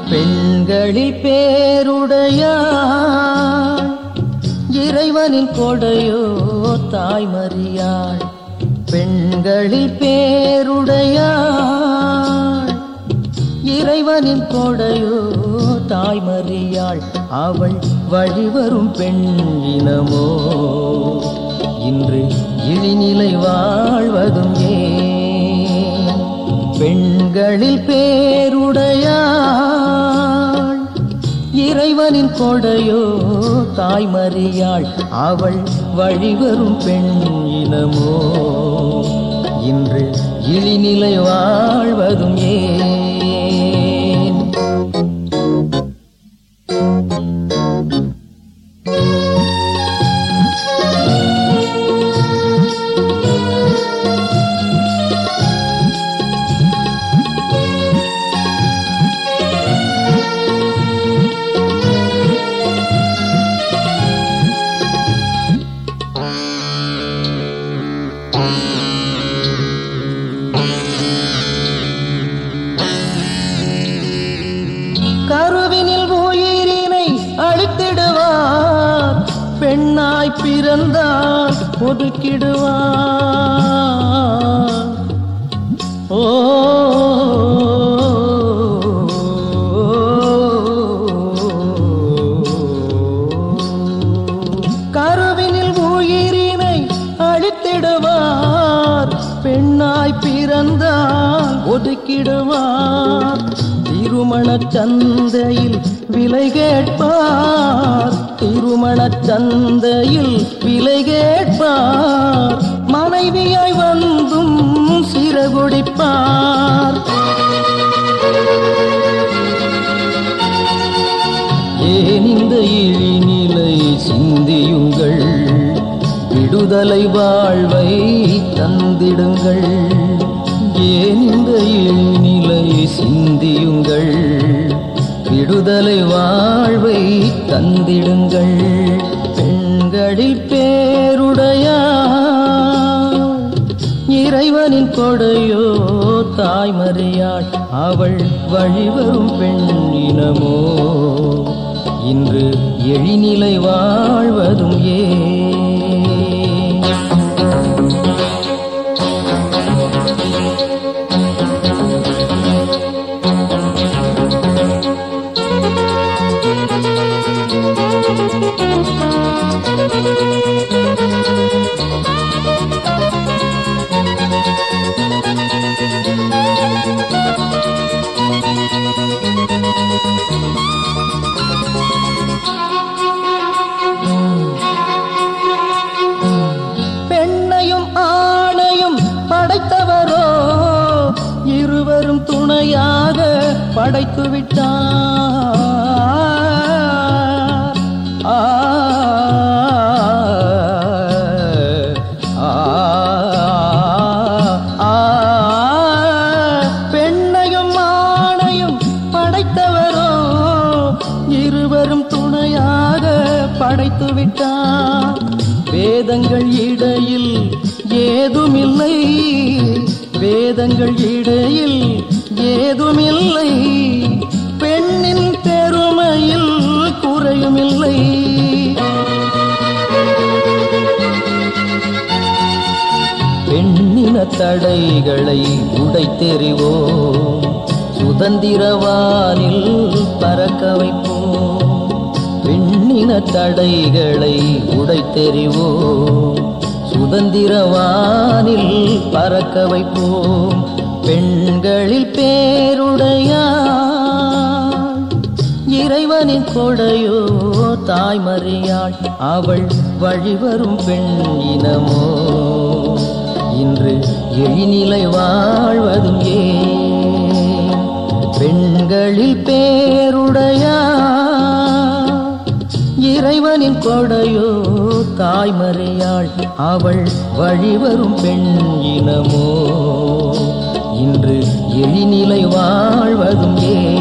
பெண்களில் பேருடையாள் இறைவனின் கொடையோ தாய்மறியாள் பெண்களில் பேருடையாள் இறைவனின் கொடையோ தாய்மறியாள் அவள் வழிவரும் பெண் இனமோ இன்று இழிநிலை வாழ்வதும் ஏன் பெண்களில் பேருடையாள் இறைவனின் கொடையோ தாய்மறியாள் அவள் வழிவரும் பெண் இனமோ இன்று இழிநிலை வாழ்வதும் ஏன் கருவினில் உயிரினை அழித்திடுவார் பெண்ணாய் பிறந்தால் ஒதுக்கிடுவார் ஓ கருவினில் உயிரினை அழித்திடுவார் பெண்ணாய் பிறந்தால் ஒதுக்கிடுவார் திருமணச் சந்தையில் விலை கேட்பார் திருமணச் சந்தையில் விலை கேட்பார் மனைவியாய் வந்தும் சிறகுடிப்பார் ஏன் இந்த இழிநிலை சிந்தியுங்கள் விடுதலை வாழ்வை தந்திடுங்கள் ஏன் இந்த இழிநிலை சிந்தியுங்கள் விடுதலை வாழ்வை தந்திடுங்கள் பெண்களில் பேருடையார் இறைவனின் கொடையோ தாய்மறியாள் அவள் வழிவரும் பெண் இனமோ இன்று எழிநிலை வாழ்வதும் ஏன் பெண்ணையும் ஆணையும் படைத்தவரோ இருவரும் துணையாக படைத்து விட்டார் ஆ, ஆ, ஆ, பெண்ணையும் ஆணையும் படைத்தவரோ இருவரும் துணையாக படைத்து விட்டார் வேதங்கள் இடையில் ஏதுமில்லை வேதங்கள் இடையில் ஏதுமில்லை பெண்ணின் பெருமையில் குறையுமில்லை பெண்ணின தடைகளை உடைத்தெறிவோம் சுதந்திரவானில் பறக்க வைப்போம் பெண்ணின தடைகளை உடைத்தெறிவோம் சுதந்திரவானில் பறக்க வைப்போம் பெண்களில் பேருடையார் இறைவனின் கொடையோ தாய்மறியாள் அவள் வழிவரும் பெண் இனமோ இன்று எழிநிலை வாழ்வதும் ஏன் பெண்களில் பேருடையார் இறைவனின் கொடையோ தாய்மறியாள் அவள் வழிவரும் பெண் இனமோ இன்று எழிநிலை வாழ்வதும் ஏன்